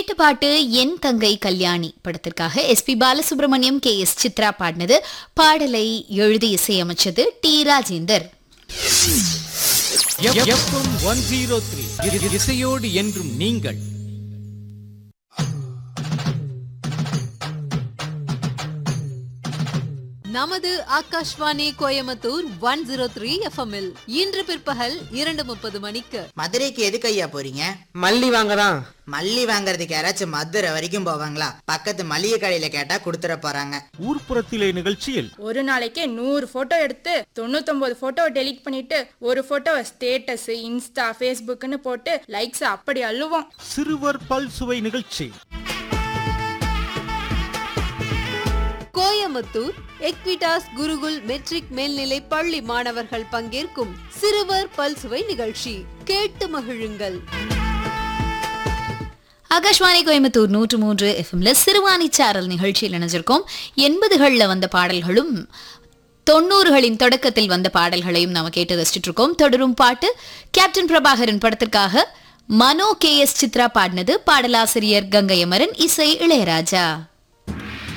கேட்ட பாட்டு என் தங்கை கல்யாணி படத்திற்காக SP Balasubrahmanyam K S Chithra பாடினது பாடலை எழுதி இசையமைச்சது T Rajendar FM one zero three இசையோடு என்றும் நீங்கள் நமது Akashvani Coimbatore one zero three எஃப்எம்இல் இன்று பிற்பகல் இரண்டு முப்பது மணிக்கு மதுரைக்கு எதுக்கு ஐயா போறீங்க மல்லி வாங்க தான் மல்லி வாங்குறதுக்கு யாராச்சும் மதுரை வரைக்கும் போவாங்களா பக்கத்து மளிகை கடையில கேட்டா கொடுத்துட போறாங்க ஊர்ப்புறத்திலே நிகழ்ச்சியில் ஒரு நாளைக்கே நூறு போட்டோ எடுத்து தொண்ணூத்தொன்பது போட்டோ டெலீட் பண்ணிட்டு ஒரு போட்டோவை ஸ்டேட்டஸ் இன்ஸ்டா ஃபேஸ்புக்னு போட்டு லைக்ஸ் அப்படி அள்ளுவோம் சிறுவர் பல்சுவை நிகழ்ச்சி கோயம்புத்தூர் எக்விடாஸ் குருகுல் மெட்ரிக் மேல்நிலை பள்ளி மாணவர்கள் பங்கேற்கும் சிறுவர் பல்சுவை நிகழ்ச்சி கேட்டு மகிழுங்கள் ஆகாஷ்வாணி கோயம்புத்தூர் நூற்று மூன்று எஃப்எம்ல சிறுவாணி சாரல் நிகழ்ச்சியில் இணைஞ்சிருக்கோம் எண்பதுகளில் வந்த பாடல்களும் தொண்ணூறுகளின் தொடக்கத்தில் வந்த பாடல்களையும் நாம கேட்டு ரசிச்சுட்டு இருக்கோம் தொடரும் பாட்டு கேப்டன் பிரபாகரன் படத்திற்காக மனோ கே எஸ் சித்ரா பாடினது பாடலாசிரியர் கங்கையமரன் இசை இளையராஜா